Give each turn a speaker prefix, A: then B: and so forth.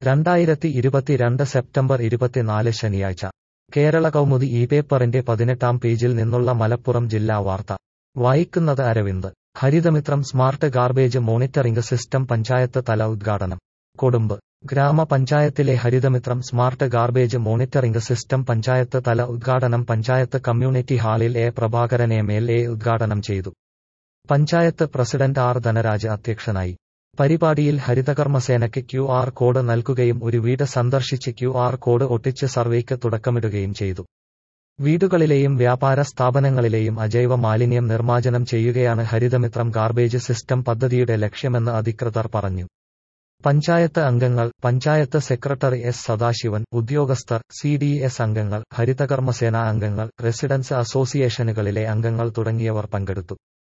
A: രണ്ടായിരത്തി ഇരുപത്തിരണ്ട് സെപ്റ്റംബർ ഇരുപത്തിനാല് ശനിയാഴ്ച കേരള കൗമുദി ഈ പേപ്പറിന്റെ പതിനെട്ടാം പേജിൽ നിന്നുള്ള മലപ്പുറം ജില്ലാ വാർത്ത വായിക്കുന്നത് Aravind Harithamithram smart garbage monitoring system panchayat തല ഉദ്ഘാടനം കൊടുമ്പ് ഗ്രാമപഞ്ചായത്തിലെ Harithamithram smart garbage monitoring system panchayat തല ഉദ്ഘാടനം പഞ്ചായത്ത് കമ്മ്യൂണിറ്റി ഹാളിൽ A Prabhakaran M L A ഉദ്ഘാടനം ചെയ്തു പഞ്ചായത്ത് പ്രസിഡന്റ് ആർ ധനരാജ് അധ്യക്ഷനായി പരിപാടിയിൽ ഹരിതകർമ്മസേനയ്ക്ക് ക്യു ആർ കോഡ് നൽകുകയും ഒരു വീട് സന്ദർശിച്ച് ക്യു ആർ കോഡ് ഒട്ടിച്ച് സർവേക്ക് തുടക്കമിടുകയും ചെയ്തു വീടുകളിലെയും വ്യാപാര സ്ഥാപനങ്ങളിലെയും അജൈവ മാലിന്യം നിർമ്മാർജ്ജനം ചെയ്യുകയാണ് ഹരിതമിത്രം ഗാർബേജ് സിസ്റ്റം പദ്ധതിയുടെ ലക്ഷ്യമെന്ന് അധികൃതർ പറഞ്ഞു പഞ്ചായത്ത് അംഗങ്ങൾ പഞ്ചായത്ത് സെക്രട്ടറി എസ് സദാശിവൻ ഉദ്യോഗസ്ഥർ സി ഡി എസ് അംഗങ്ങൾ ഹരിതകർമ്മസേന അംഗങ്ങൾ റെസിഡൻസ് അസോസിയേഷനുകളിലെ അംഗങ്ങൾ തുടങ്ങിയവർ പങ്കെടുത്തു